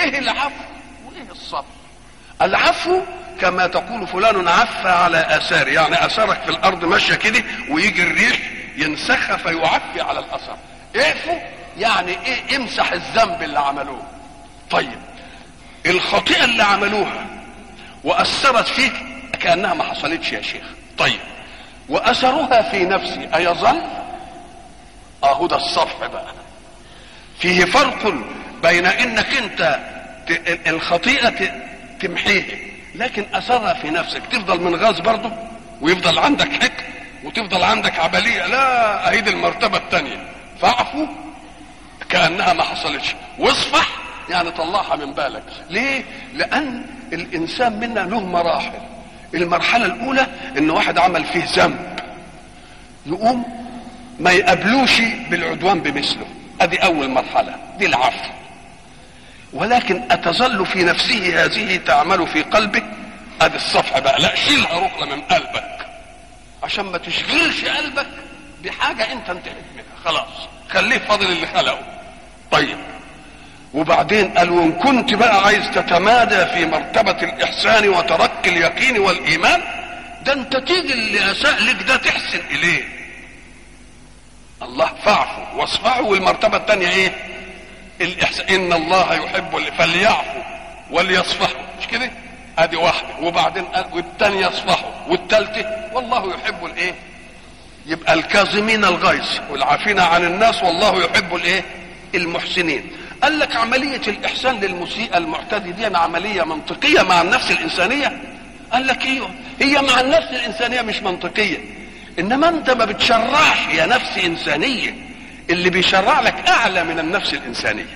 ايه العفو وايه الصفح العفو كما تقول فلان عفى على اثار يعني اثارك في الارض ماشيه كده ويجي الريح ينسخها فيعفي على الاثر اعفو يعني ايه امسح الذنب اللي عملوه طيب الخطيئه اللي عملوها واثرت فيك كانها ما حصلتش يا شيخ طيب واثرها في نفسي ايظل اهو ده الصفح بقى فيه فرق بين انك انت ت- الخطيئه ت- تمحيها لكن اثرها في نفسك تفضل من غاز برضه ويفضل عندك حكم وتفضل عندك عمليه لا اهي دي المرتبه الثانيه فاعفو كانها ما حصلتش واصفح يعني طلعها من بالك ليه لان الانسان منا له مراحل المرحله الاولى ان واحد عمل فيه ذنب يقوم ما يقابلوش بالعدوان بمثله ادي اول مرحله دي العفو ولكن اتظل في نفسه هذه تعمل في قلبه ادي الصفحه بقى لا شيلها ركله من قلبك عشان ما تشغلش قلبك بحاجه انت انتهيت منها خلاص خليه فاضل اللي خلقه طيب وبعدين قال وان كنت بقى عايز تتمادى في مرتبه الاحسان وترك اليقين والايمان ده انت تيجي اللي اساء لك ده تحسن اليه الله فاعفوا واصفحوا والمرتبه الثانيه ايه الإحسان إن الله يحب ال- فليعفوا وليصفحوا مش كده؟ أدي واحدة وبعدين قال والثانية يصفحوا والثالثة والله يحب الإيه؟ يبقى الكاظمين الغيظ والعافين عن الناس والله يحب الإيه؟ المحسنين. قال لك عملية الإحسان للمسيء المعتدي دي عملية منطقية مع النفس الإنسانية؟ قال لك ايوه هي مع النفس الإنسانية مش منطقية. إنما أنت ما بتشرعش يا نفس إنسانية اللي بيشرع لك اعلى من النفس الانسانيه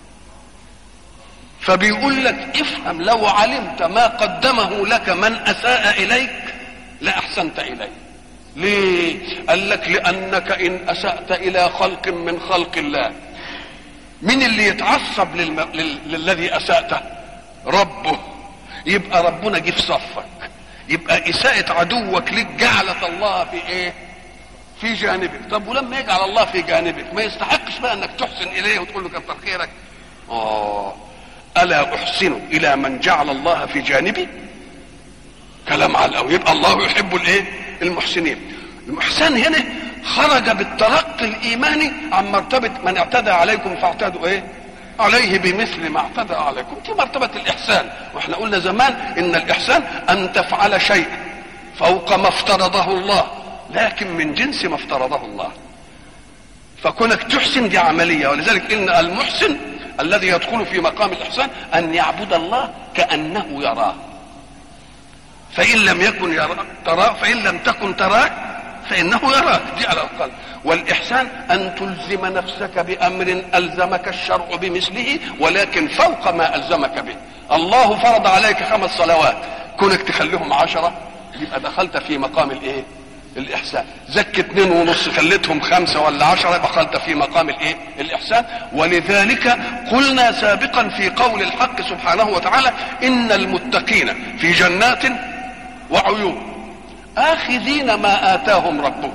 فبيقول لك افهم لو علمت ما قدمه لك من اساء اليك لاحسنت اليه ليه قال لك لانك ان اسات الى خلق من خلق الله مين اللي يتعصب للم... لل... للذي اساته ربه يبقى ربنا جه في صفك يبقى اساءة عدوك ليك جعلت الله في ايه في جانبك طب ولما يجعل الله في جانبك ما يستحقش بقى انك تحسن اليه وتقول له كتر خيرك اه الا احسن الى من جعل الله في جانبي كلام على الأول يبقى الله يحب الايه المحسنين المحسن هنا خرج بالترقي الايماني عن مرتبه من اعتدى عليكم فاعتدوا ايه عليه بمثل ما اعتدى عليكم دي مرتبه الاحسان واحنا قلنا زمان ان الاحسان ان تفعل شيء فوق ما افترضه الله لكن من جنس ما افترضه الله فكونك تحسن دي عملية ولذلك إن المحسن الذي يدخل في مقام الإحسان أن يعبد الله كأنه يراه فإن لم يكن يرى تراه فإن لم تكن تراه فإنه يراك دي على الأقل والإحسان أن تلزم نفسك بأمر ألزمك الشرع بمثله ولكن فوق ما ألزمك به الله فرض عليك خمس صلوات كونك تخليهم عشرة يبقى دخلت في مقام الإيه الإحسان زك اتنين ونص خليتهم خمسة ولا عشرة يبقى دخلت في مقام الإيه الإحسان ولذلك قلنا سابقا في قول الحق سبحانه وتعالى إن المتقين في جنات وعيون آخذين ما آتاهم ربهم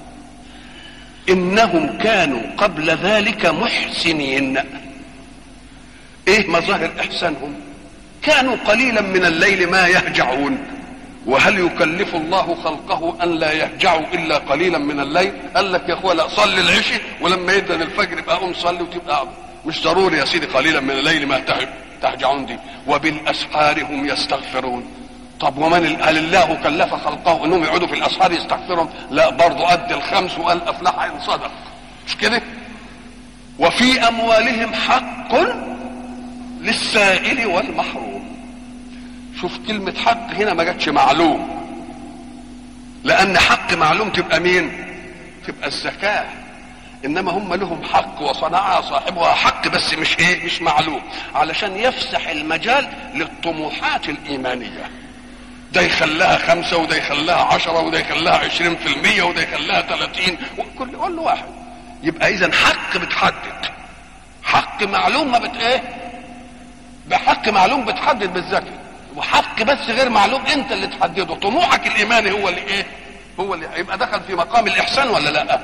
إنهم كانوا قبل ذلك محسنين إيه مظاهر إحسانهم كانوا قليلا من الليل ما يهجعون وهل يكلف الله خلقه ان لا يهجعوا الا قليلا من الليل قال لك يا اخوه لا صلي العشاء ولما يدن الفجر يبقى قوم صلي وتبقى قاعد. مش ضروري يا سيدي قليلا من الليل ما تهج- تهجعون دي وبالاسحار هم يستغفرون طب ومن ال- هل الله كلف خلقه انهم يقعدوا في الاسحار يستغفرون لا برضه قد الخمس وقال افلح ان صدق مش كده وفي اموالهم حق للسائل والمحروم شوف كلمة حق هنا ما جاتش معلوم لأن حق معلوم تبقى مين؟ تبقى الزكاة إنما هم لهم حق وصنعها صاحبها حق بس مش إيه؟ مش معلوم علشان يفسح المجال للطموحات الإيمانية ده يخليها خمسة وده يخليها عشرة وده يخليها عشرين في المية وده يخليها ثلاثين وكل كل واحد يبقى إذا حق بتحدد حق معلوم ما بت إيه؟ بحق معلوم بتحدد بالذكاء وحق بس غير معلوم انت اللي تحدده طموحك الايماني هو اللي ايه هو اللي يبقى دخل في مقام الاحسان ولا لا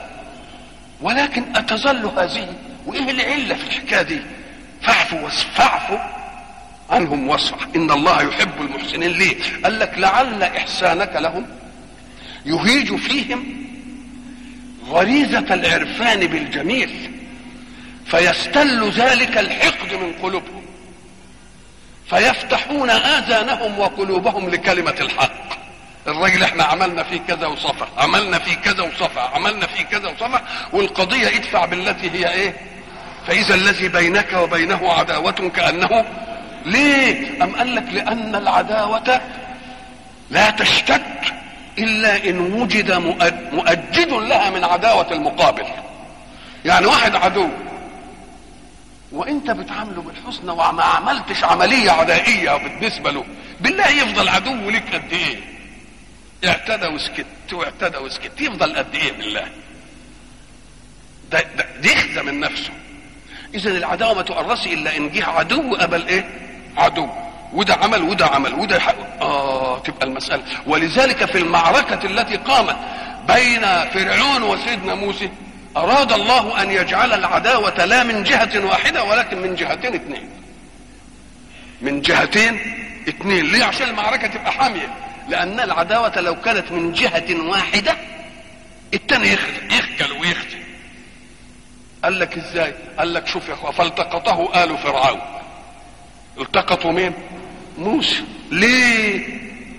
ولكن اتظل هذه وايه العله في الحكايه دي فاعفوا فاعفوا عنهم واصفح ان الله يحب المحسنين ليه قال لك لعل احسانك لهم يهيج فيهم غريزة العرفان بالجميل فيستل ذلك الحقد من قلوبهم فيفتحون آذانهم وقلوبهم لكلمة الحق الراجل احنا عملنا فيه كذا وصفح عملنا فيه كذا وصفح عملنا فيه كذا وصفح والقضية ادفع بالتي هي ايه فإذا الذي بينك وبينه عداوة كأنه ليه أم قال لك لأن العداوة لا تشتد إلا إن وجد مؤجد لها من عداوة المقابل يعني واحد عدو وانت بتعامله بالحسنى وما عملتش عمليه عدائيه بالنسبه له بالله يفضل عدو لك قد ايه اعتدى وسكت واعتدى وسكت يفضل قد ايه بالله ده, ده دي يخزى من نفسه اذا العداوه ما تؤرسي الا ان جه عدو قبل ايه عدو وده عمل وده عمل وده حق. اه تبقى المساله ولذلك في المعركه التي قامت بين فرعون وسيدنا موسى أراد الله أن يجعل العداوة لا من جهة واحدة ولكن من جهتين اثنين من جهتين اثنين ليه عشان المعركة تبقى حامية لأن العداوة لو كانت من جهة واحدة التاني يخجل ويختي قال لك ازاي قال لك شوف يا اخوة فالتقطه آل فرعون التقطوا مين موسى ليه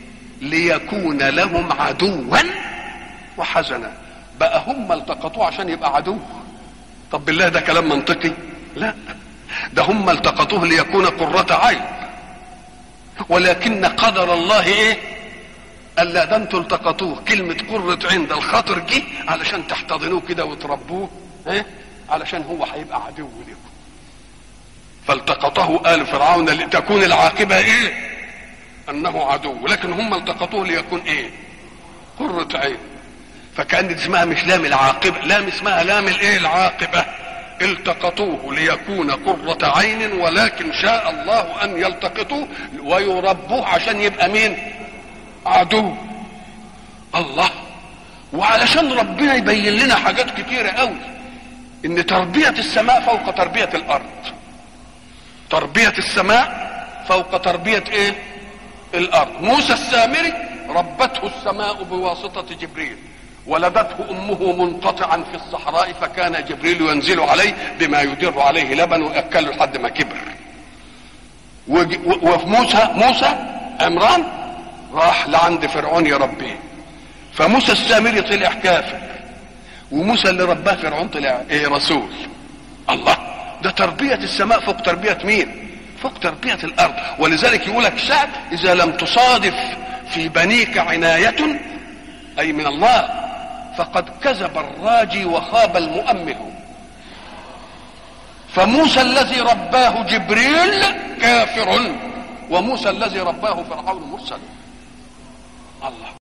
ليكون لهم عدوا وحزنا بقى هم التقطوه عشان يبقى عدو طب بالله ده كلام منطقي لا ده هم التقطوه ليكون قرة عين ولكن قدر الله ايه قال لا ده انتوا التقطوه كلمة قرة عين ده الخاطر جه علشان تحتضنوه كده وتربوه ايه علشان هو هيبقى عدو لكم فالتقطه آل فرعون لتكون العاقبة ايه انه عدو لكن هم التقطوه ليكون ايه قرة عين فكان اسمها مش لام العاقبة لام اسمها لام الايه العاقبة التقطوه ليكون قرة عين ولكن شاء الله ان يلتقطوه ويربوه عشان يبقى مين عدو الله وعلشان ربنا يبين لنا حاجات كتيرة قوي ان تربية السماء فوق تربية الارض تربية السماء فوق تربية ايه الارض موسى السامري ربته السماء بواسطة جبريل ولدته امه منقطعا في الصحراء فكان جبريل ينزل عليه بما يدر عليه لبن وياكله لحد ما كبر وموسى موسى عمران راح لعند فرعون يربيه فموسى السامري طلع كافر وموسى اللي رباه فرعون طلع ايه رسول الله ده تربية السماء فوق تربية مين فوق تربية الارض ولذلك يقول لك سعد اذا لم تصادف في بنيك عناية اي من الله فقد كذب الراجي وخاب المؤمل فموسى الذي رباه جبريل كافر وموسى الذي رباه فرعون مرسل الله